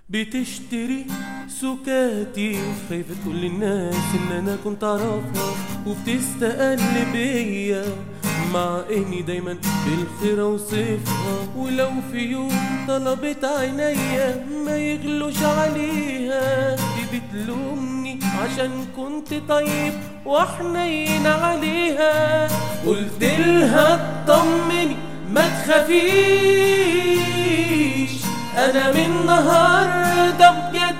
بتشتري سكاتي خايفة تقول للناس ان انا كنت اعرفها وبتستقل بيا مع اني دايما بالخير اوصفها ولو في يوم طلبت عينيا ما يغلوش عليها دي بتلومني عشان كنت طيب وحنين عليها قلت لها اطمني ما تخافيش انا من النهارده بجد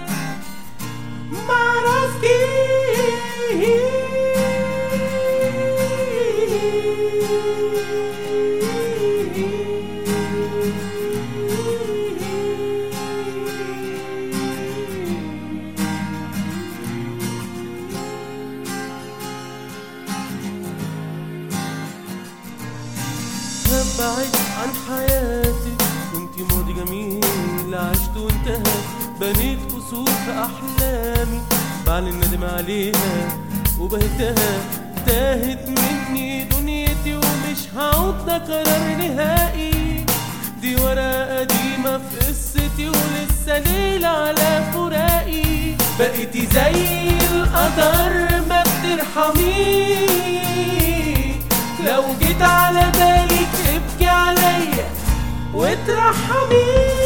بعيد عن حياتي كنت ماضي جميل عشت وانتهى بنيت قصور في احلامي بعلن الندم عليها وبهتها تاهت مني دنيتي ومش هعود ده قرار نهائي دي ورقة قديمة في قصتي ولسه ليلة على فراقي بقيتي زي القدر ما بترحميش لو جيت على بالك ابكي عليا وترحمي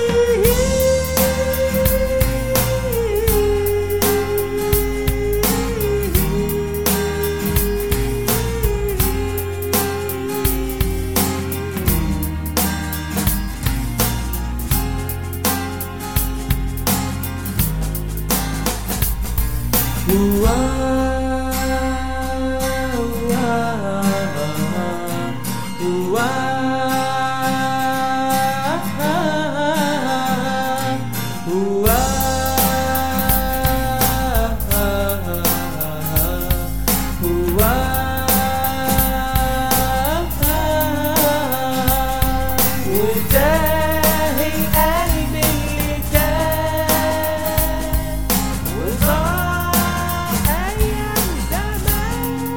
وتاه القلب اللي كان وضاع أيام زمان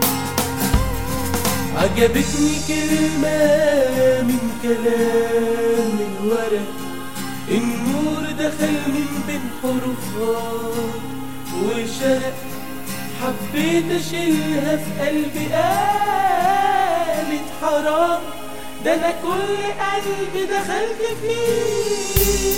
عجبتني كلمة من كلام الورق النور دخل من بين حروفها وشرق حبيت اشيلها في قلبي قالت حرام ده انا كل قلبي دخلت فيه